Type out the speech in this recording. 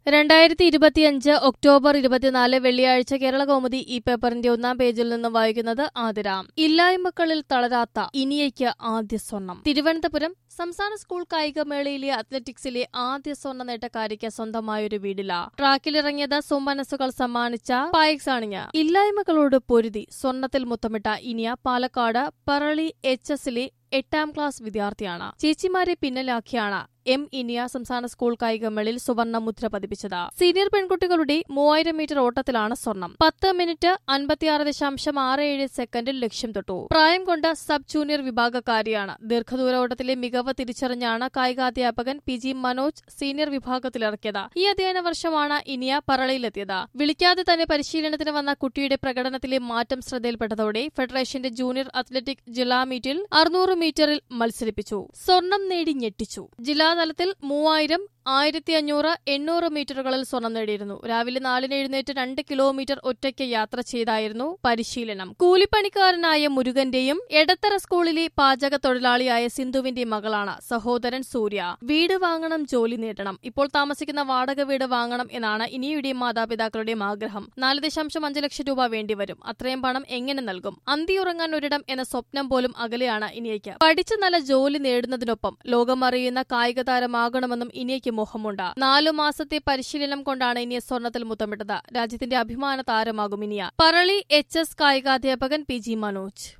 രണ്ടായിരത്തി ഇരുപത്തിയഞ്ച് ഒക്ടോബർ ഇരുപത്തിനാല് വെള്ളിയാഴ്ച കേരള കൗമുദി ഈ പേപ്പറിന്റെ ഒന്നാം പേജിൽ നിന്ന് വായിക്കുന്നത് ആതിര ഇല്ലായ്മക്കളിൽ തളരാത്ത ഇനിയയ്ക്ക് ആദ്യ സ്വർണം തിരുവനന്തപുരം സംസ്ഥാന സ്കൂൾ കായികമേളയിലെ അത്ലറ്റിക്സിലെ ആദ്യ സ്വർണ്ണ നേട്ടക്കാരിക്ക് സ്വന്തമായൊരു വീടില്ല ട്രാക്കിലിറങ്ങിയത് സുമനസ്സുകൾ സമ്മാനിച്ച പായക്സ് അണിഞ്ഞ് ഇല്ലായ്മകളോട് പൊരുതി സ്വർണത്തിൽ മുത്തമിട്ട ഇനിയ പാലക്കാട് പറളി എച്ച് എസിലെ എട്ടാം ക്ലാസ് വിദ്യാർത്ഥിയാണ് ചേച്ചിമാരെ പിന്നിലാക്കിയാണ് എം ഇനിയ സംസ്ഥാന സ്കൂൾ കായികമേളയിൽ സുവർണ മുദ്ര പതിപ്പിച്ചത് സീനിയർ പെൺകുട്ടികളുടെ മൂവായിരം മീറ്റർ ഓട്ടത്തിലാണ് സ്വർണം പത്ത് മിനിറ്റ് അൻപത്തിയാറ് ദശാംശം ആറ് ഏഴ് സെക്കൻഡിൽ ലക്ഷ്യം തൊട്ടു പ്രായം കൊണ്ട് സബ് ജൂനിയർ വിഭാഗക്കാരിയാണ് ദീർഘദൂര ഓട്ടത്തിലെ മികവ് തിരിച്ചറിഞ്ഞാണ് കായികാധ്യാപകൻ പി ജി മനോജ് സീനിയർ വിഭാഗത്തിലിറക്കിയത് ഈ അധ്യയന വർഷമാണ് ഇനിയ പറളയിലെത്തിയത് വിളിക്കാതെ തന്നെ പരിശീലനത്തിന് വന്ന കുട്ടിയുടെ പ്രകടനത്തിലെ മാറ്റം ശ്രദ്ധയിൽപ്പെട്ടതോടെ ഫെഡറേഷന്റെ ജൂനിയർ അത്ലറ്റിക് ജില്ലാ മീറ്റിൽ അറുന്നൂറ് മീറ്ററിൽ മത്സരിപ്പിച്ചു സ്വർണം നേടി ഞെട്ടിച്ചു ജില്ലാതലത്തിൽ മൂവായിരം ആയിരത്തി അഞ്ഞൂറ് എണ്ണൂറ് മീറ്ററുകളിൽ സ്വർണം നേടിയിരുന്നു രാവിലെ നാലിന് എഴുന്നേറ്റ് രണ്ട് കിലോമീറ്റർ ഒറ്റയ്ക്ക് യാത്ര ചെയ്തായിരുന്നു പരിശീലനം കൂലിപ്പണിക്കാരനായ മുരുകന്റെയും എടത്തറ സ്കൂളിലെ പാചക തൊഴിലാളിയായ സിന്ധുവിന്റെ മകളാണ് സഹോദരൻ സൂര്യ വീട് വാങ്ങണം ജോലി നേടണം ഇപ്പോൾ താമസിക്കുന്ന വാടക വീട് വാങ്ങണം എന്നാണ് ഇനിയുടെയും മാതാപിതാക്കളുടെയും ആഗ്രഹം നാല് ദശാംശം അഞ്ച് ലക്ഷം രൂപ വേണ്ടിവരും അത്രയും പണം എങ്ങനെ നൽകും അന്തിയുറങ്ങാൻ ഒരിടം എന്ന സ്വപ്നം പോലും അകലെയാണ് ഇനിയയ്ക്ക് പഠിച്ച് നല്ല ജോലി നേടുന്നതിനൊപ്പം ലോകമറിയുന്ന കായിക താരമാകണമെന്നും ഇനിയയ്ക്ക് മോഹമുണ്ട് നാലു മാസത്തെ പരിശീലനം കൊണ്ടാണ് ഇനിയ സ്വർണത്തിൽ മുത്തമിട്ടത് രാജ്യത്തിന്റെ അഭിമാന താരമാകും ഇനിയ പറളി എച്ച് എസ് കായികാധ്യാപകൻ പി ജി മനോജ്